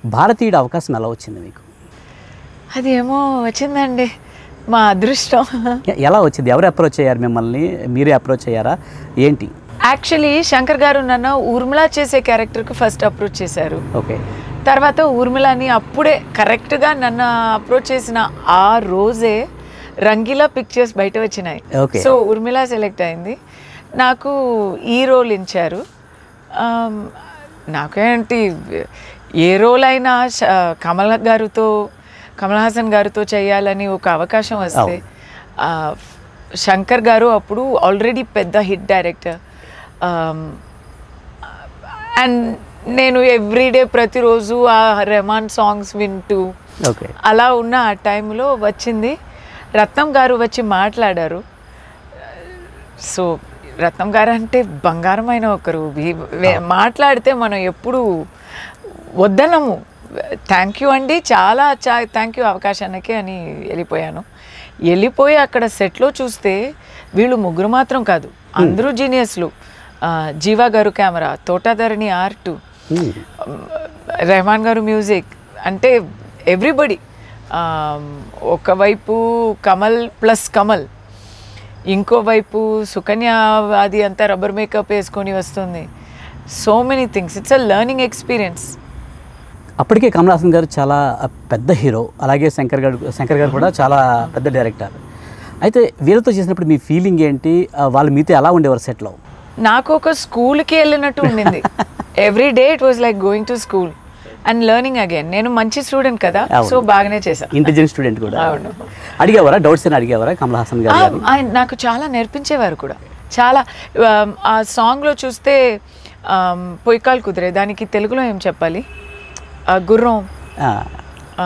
భారతీయుడు అవకాశం ఎలా వచ్చింది మీకు అది ఏమో వచ్చిందండి మా అదృష్టం ఎ- ఎలా వచ్చింది ఎవరు అప్రోచ్ అయ్యారు మిమ్మల్ని మీరే అప్రోచ్ అయ్యారా ఏంటి యాక్చువల్లీ శంకర్ గారు నన్ను ఊర్మిళ చేసే క్యారెక్టర్కి ఫస్ట్ అప్రోచ్ చేశారు ఓకే తర్వాత ఊర్మిళని అప్పుడే కరెక్ట్గా నన్ను అప్రోచ్ చేసిన ఆ రోజే రంగీలా పిక్చర్స్ బయట వచ్చినాయి Okay. సో ఊర్మిళ సెలెక్ట్ అయింది నాకు ఈ రోల్ ఇచ్చారు ఆమ్, నాకేంటి ఏ రోల్ అయినా శ- కమల్ గారితో కమల్ హాసన్ గారితో చేయాలని ఒక అవకాశం వస్తే ఆ, శంకర్ గారు అప్పుడు ఆల్రెడీ పెద్ద హిట్ డైరెక్టర్ అండ్ నేను ఎవ్రీడే ప్రతిరోజు ఆ రెహమాన్ సాంగ్స్ వింటూ ఓకే అలా ఉన్న ఆ టైంలో వచ్చింది రత్నం గారు వచ్చి మాట్లాడారు సో రత్నం గారు అంటే బంగారమైన ఒకరు వీ- వే- మాట్లాడితే మనం ఎప్పుడు వద్దనము థ్యాంక్ యూ అండి చాలా చా థ్యాంక్ యూ అవకాశానికి అని వెళ్ళిపోయాను వెళ్ళిపోయి అక్కడ సెట్లో చూస్తే వీళ్ళు ముగ్గురు మాత్రం కాదు అందరూ జీనియస్లు ఆ, జీవా గారు కెమెరా తోటాధరణి ఆర్ట్ రెహమాన్ గారు మ్యూజిక్ అంటే ఎవ్రీబడి ఒకవైపు కమల్ ప్లస్ కమల్ ఇంకోవైపు సుకన్య అది అంతా రబ్బర్ మేకప్ వేసుకొని వస్తుంది so many things it's a learning experience అప్పటికే కమల్ హాసన్ గారు చాలా పెద్ద హీరో అలాగే శంకర్ గారు శంకర్ గారు కూడా చాలా పెద్ద డైరెక్టర్ అయితే వీళ్ళతో చేసినప్పుడు మీ ఫీలింగ్ ఏంటి ఆ, వాళ్ళు మీతో ఎలా ఉండేవారు సెట్లో నాకు ఒక స్కూల్కి వెళ్ళినట్టు ఉండింది every day it was like going to school and learning again నేను మంచి స్టూడెంట్ కదా అవును. సో బాగానే చేశాను ఇంటెలిజెంట్ స్టూడెంట్ కూడా అవును. అడిగేవారా డౌట్స్ అని అడిగేవారా కమల్ హాసన్ గారు ఆ, గారిని? ఆయన నాకు చాలా నేర్పించేవారు కూడా చాలా ఆమ్, ఆ సాంగ్లో చూస్తే ఆమ్, పొయ్యికాలు కుదిరే దానికి తెలుగులో ఏం చెప్పాలి ఆ, గుర్రం ఆ,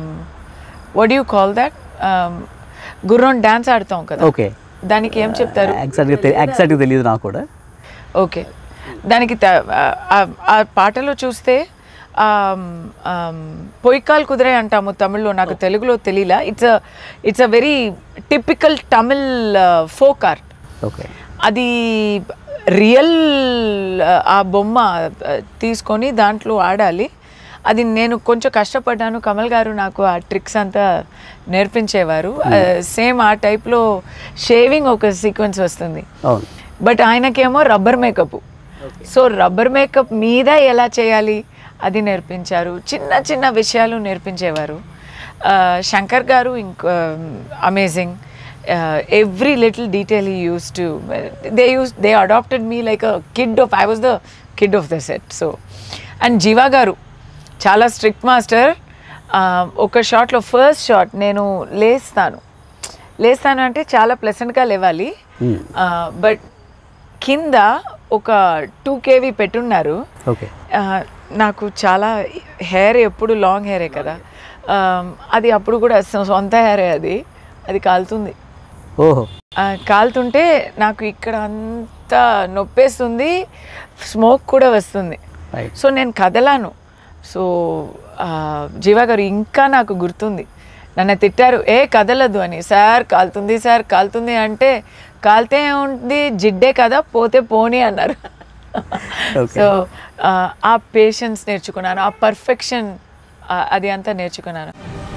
వడ్ యూ కాల్ దట్ గుర్రం డ్యాన్స్ ఆడతాం కదా ఓకే దానికి ఏం చెప్తారు ఎగ్జాక్ట్గా తె- ఎగ్జాక్ట్గా తెలియదు నాకు కూడా ఓకే దానికి త- ఆ- ఆ- ఆ పాటలో చూస్తే ఆమ్, ఆమ్, పొయ్యికాల్ కుదిరే అంటాము తమిళ్లో నాకు తెలుగులో తెలియలా it's it's a very typical Tamil folk art okay అది రియల్ ఆ బొమ్మ ఆ, తీసుకొని దాంట్లో ఆడాలి అది నేను కొంచెం కష్టపడ్డాను కమల్ గారు నాకు ఆ ట్రిక్స్ అంతా నేర్పించేవారు సేమ్ ఆ టైప్లో షేవింగ్ ఒక సీక్వెన్స్ వస్తుంది అవును బట్ ఆయనకేమో rubber makeup so rubber makeup మీద ఎలా చేయాలి అది నేర్పించారు చిన్న చిన్న విషయాలు నేర్పించేవారు ఆ, శంకర్ గారు ఇంకో అమేజింగ్ ఎవ్రీ లిటిల్ డీటెయిల్ ఈ used to they used they adapted me like a kid of I was the kid of the set so and Jeeva గారు చాలా స్ట్రిక్ట్ మాస్టర్ ఒక షాట్లో ఫస్ట్ షాట్ నేను లేస్తాను లేస్తాను అంటే చాలా ప్లెసెంట్గా లేవాలి Hmm. బట్ కింద ఒక టూ కేవీ పెట్టున్నారు ఓకే ఆ, నాకు చాలా హెయిర్ ఎప్పుడు లాంగ్ హెయిరే కదా ఆ, అది అప్పుడు కూడా సొ- సొంత హెయిరే అది అది కాలుతుంది ఓహో ఆ, కాలుతుంటే నాకు ఇక్కడ అంతా నొప్పేస్తుంది స్మోక్ కూడా వస్తుంది రైట్ సో నేను కదలాను సో ఆ, జీవా గారు ఇంకా నాకు గుర్తుంది నన్ను తిట్టారు ఏ కదలదు అని సార్ కాలుతుంది సార్ కాలుతుంది అంటే కాలితే ఉంది జిడ్డే కదా పోతే పోనీ అన్నారు Okay. సో ఆ పేషెన్స్ నేర్చుకున్నాను ఆ పర్ఫెక్షన్ అది అంతా నేర్చుకున్నాను